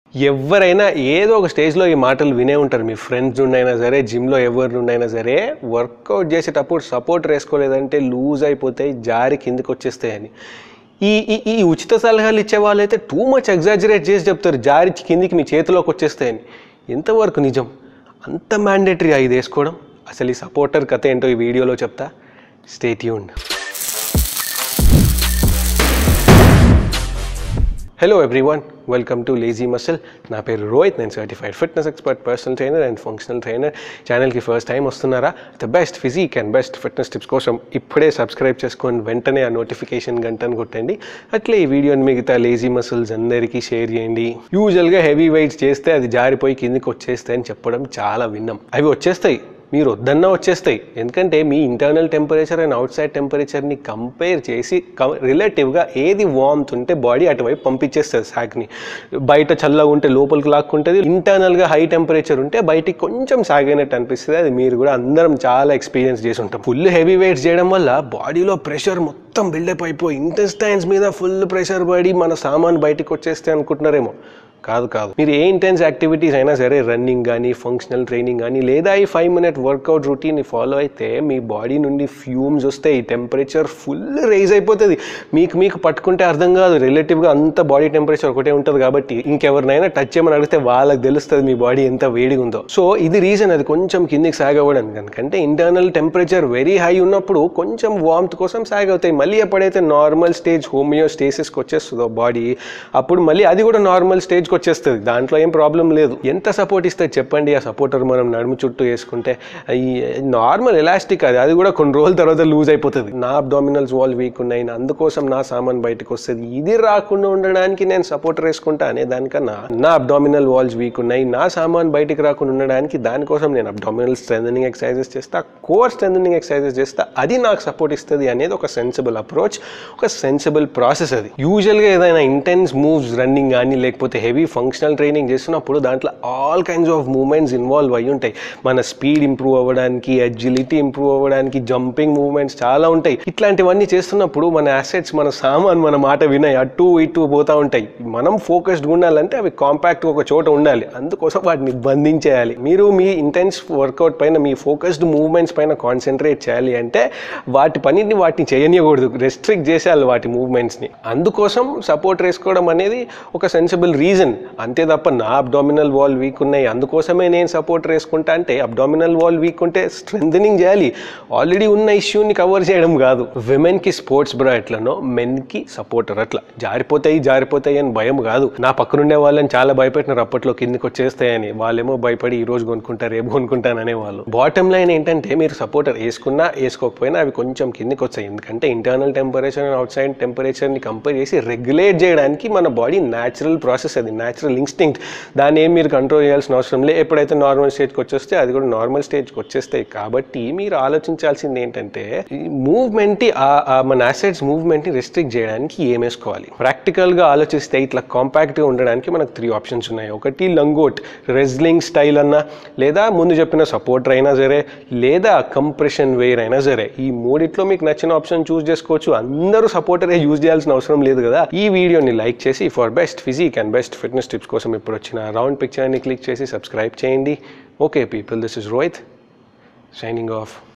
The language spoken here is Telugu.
ఎవరైనా ఏదో ఒక స్టేజ్లో ఈ మాటలు వినే ఉంటారు మీ ఫ్రెండ్స్ నుండైనా సరే జిమ్లో ఎవరి నుండైనా సరే వర్కౌట్ చేసేటప్పుడు సపోర్ట్ వేసుకోలేదంటే లూజ్ అయిపోతాయి జారి కిందకి వచ్చేస్తాయని ఈ ఈ ఈ ఉచిత సలహాలు ఇచ్చే వాళ్ళైతే టూ మచ్ ఎగ్జాజరేట్ చేసి చెప్తారు జారి కిందికి మీ చేతిలోకి వచ్చేస్తాయని ఎంతవరకు నిజం అంత మ్యాండేటరీ ఇది వేసుకోవడం అసలు ఈ సపోర్టర్ కథ ఏంటో ఈ వీడియోలో చెప్తా stay tuned hello everyone welcome to Lazy Muscle నా పేరు రోహిత్ నేను certified fitness expert personal trainer and functional trainer ఛానల్కి ఫస్ట్ టైం వస్తున్నారా the best physique and best fitness tips కోసం ఇప్పుడే సబ్స్క్రైబ్ చేసుకొని వెంటనే ఆ నోటిఫికేషన్ గంటను కొట్టండి అట్లే ఈ వీడియోని మిగతా లేజీ మసిల్స్ అందరికీ షేర్ చేయండి యూజువల్గా హెవీ వెయిట్స్ చేస్తే అది జారిపోయి కిందికి వచ్చేస్తాయి అని చెప్పడం చాలా విన్నాం అవి వచ్చేస్తాయి మీరు వద్దన్నా వచ్చేస్తాయి ఎందుకంటే మీ internal temperature and outside టెంపరేచర్ని కంపేర్ చేసి రిలేటివ్గా ఏది వామ్త్ ఉంటే బాడీ అటువైపు పంపించేస్తుంది సాగ్ని బయట చల్లగా ఉంటే లోపలికి లాక్కుంటుంది ఇంటర్నల్గా హై టెంపరేచర్ ఉంటే బయటికి కొంచెం సాగైనట్టు అనిపిస్తుంది అది మీరు కూడా అందరం చాలా ఎక్స్పీరియన్స్ చేసి ఉంటాం ఫుల్ హెవీ వెయిట్స్ చేయడం వల్ల బాడీలో ప్రెషర్ మొత్తం బిల్డప్ అయిపోయి ఇంటెస్టైన్స్ మీద ఫుల్ ప్రెషర్ పడి మన సామాన్ బయటికి వచ్చేస్తే అనుకుంటున్నారేమో కాదు కాదు మీరు ఏ ఇంటెన్స్ యాక్టివిటీస్ అయినా సరే రన్నింగ్ కానీ ఫంక్షనల్ ట్రైనింగ్ కానీ లేదా ఈ ఫైవ్ మినిట్ వర్కౌట్ రొటీన్ని ఫాలో అయితే మీ బాడీ నుండి ఫ్యూమ్స్ వస్తాయి టెంపరేచర్ ఫుల్ రైజ్ అయిపోతుంది మీకు మీకు పట్టుకుంటే అర్థం కాదు రిలేటివ్గా అంత బాడీ టెంపరేచర్ ఒకటే ఉంటుంది కాబట్టి ఇంకెవరినైనా టచ్ చేయమని అడిగితే వాళ్ళకి తెలుస్తుంది మీ బాడీ ఎంత వేడిగా ఉందో సో ఇది రీజన్ అది కొంచెం కిందికి సాగ్ అవ్వడానికి ఎందుకంటే ఇంటర్నల్ టెంపరేచర్ వెరీ హై ఉన్నప్పుడు కొంచెం వామ్త్ కోసం సాగ్ అవుతాయి మళ్ళీ ఎప్పుడైతే నార్మల్ స్టేజ్ హోమియో స్టేసిస్కి వచ్చేస్తుందో బాడీ అప్పుడు మళ్ళీ అది కూడా నార్మల్ స్టేజ్కి వచ్చేస్తుంది దాంట్లో ఏం ప్రాబ్లం లేదు ఎంత సపోర్ట్ ఇస్తే చెప్పండి ఆ సపోర్టర్ మనం నడుము చుట్టూ వేసుకుంటే ఈ నార్మల్ ఎలాస్టిక్ అది అది కూడా కొన్ని రోజుల తర్వాత లూజ్ అయిపోతుంది నా అబ్డామినల్స్ వాల్ వీక్ ఉన్నాయి నా అందుకోసం నా సామాన్ బయటకు వస్తుంది ఇది రాకుండా ఉండడానికి నేను సపోర్టర్ వేసుకుంటా అనే దానికన్నా నా అబ్డామినల్ వాల్స్ వీక్ ఉన్నాయి నా సామాన్ బయటికి రాకుండా ఉండడానికి దానికోసం నేను అబ్డామినల్ స్ట్రెంథనింగ్ ఎక్సర్సైజెస్ చేస్తా కోర్ స్ట్రెంథనింగ్ ఎక్సర్సైజెస్ చేస్తా అది నాకు సపోర్ట్ ఇస్తుంది అనేది ఒక సెన్సిబుల్ అప్రోచ్ ఒక సెన్సిబుల్ ప్రాసెస్ అది యూజువల్గా ఏదైనా ఇంటెన్స్ మూవ్స్ రన్నింగ్ కానీ లేకపోతే హెవీ ఫంక్షనల్ ట్రైనింగ్ చేస్తున్నప్పుడు దాంట్లో all kinds of moments involve అయి ఉంటాయి మన స్పీడ్ ఇంప్రూవ్ అవ్వడానికి అజిలిటీ ఇంప్రూవ్ అవ్వడానికి జంపింగ్ మూవ్మెంట్స్ చాలా ఉంటాయి ఇట్లాంటివన్నీ చేస్తున్నప్పుడు మన అసెట్స్ మన సామాన్ మన మాట వినాయి అటు ఇటు పోతూ ఉంటాయి మనం ఫోకస్డ్ ఉండాలంటే అవి కాంపాక్ట్ ఒక చోట ఉండాలి అందుకోసం వాటిని బంధించేయాలి మీరు మీ ఇంటెన్స్ వర్కౌట్ పైన మీ ఫోకస్డ్ మూవ్మెంట్స్ పైన కాన్సన్ట్రేట్ చేయాలి అంటే వాటి పనిని వాటిని చేయనియకూడదు రెస్ట్రిక్ట్ చేసేయాలి వాటి మూవ్మెంట్స్ని అందుకోసం సపోర్ట్ వేసుకోవడం అనేది ఒక సెన్సిబుల్ రీజన్ అంతే తప్ప నా అబ్డామినల్ వాల్ వీక్ ఉన్నాయి అందుకోసమే నేను సపోర్ట్ వేసుకుంటా అంటే అబ్డామినల్ వాల్ వీక్ ఉంటే స్ట్రెంథనింగ్ చేయాలి ఆల్రెడీ ఉన్న ఇష్యూని కవర్ చేయడం కాదు విమెన్కి స్పోర్ట్స్ బ్రా ఎట్లనో మెన్కి సపోర్టర్ అట్లా జారిపోతాయి జారిపోతాయి అని భయం కాదు నా పక్కనుండే వాళ్ళని చాలా భయపెట్టినారు అప్పట్లో కిందికి వచ్చేస్తాయని వాళ్ళేమో భయపడి ఈ రోజు కొనుక్కుంటారు రేపు కొనుక్కుంటాను అనేవాళ్ళు బాటమ్ లైన్ ఏంటంటే మీరు సపోర్టర్ వేసుకున్నా వేసుకోకపోయినా అవి కొంచెం కిందికి వచ్చాయి ఎందుకంటే internal temperature and outside టెంపరేచర్ని కంపేర్ చేసి రెగ్యులేట్ చేయడానికి మన బాడీ న్యాచురల్ ప్రాసెస్ అది న్యాచురల్ ఇన్స్టింక్ట్ దాన్ని ఏం మీరు కంట్రోల్ చేయాల్సిన అవసరం లేదు ఎప్పుడైతే నార్మల్ స్టేజ్కి వచ్చేస్తే అది కూడా నార్మల్ స్టేజ్కి వచ్చేస్తాయి కాబట్టి మీరు ఆలోచించాల్సింది ఏంటంటే ఈ మూవ్మెంట్ మన అసెట్స్ మూవ్మెంట్ని రెస్ట్రిక్ట్ చేయడానికి ఏం వేసుకోవాలి ప్రాక్టికల్గా ఆలోచిస్తే ఇట్లా కాంపాక్ట్గా ఉండడానికి మనకు త్రీ ఆప్షన్స్ ఉన్నాయి ఒకటి లంగోట్ రెజ్లింగ్ స్టైల్ అన్నా లేదా ముందు చెప్పిన సపోర్టర్ అయినా సరే లేదా కంప్రెషన్ వేర్ అయినా సరే ఈ మూడిట్లో మీకు నచ్చిన ఆప్షన్ చూస్ చేసుకోవచ్చు అందరూ సపోర్టరే యూజ్ చేయాల్సిన అవసరం లేదు కదా ఈ వీడియోని లైక్ చేసి for best physique and best fitness tips కోసం ఇప్పుడు వచ్చిన రౌండ్ పిక్చర్ని క్లిక్ చేసి సబ్స్క్రైబ్ చేయండి okay people this is Rohit signing of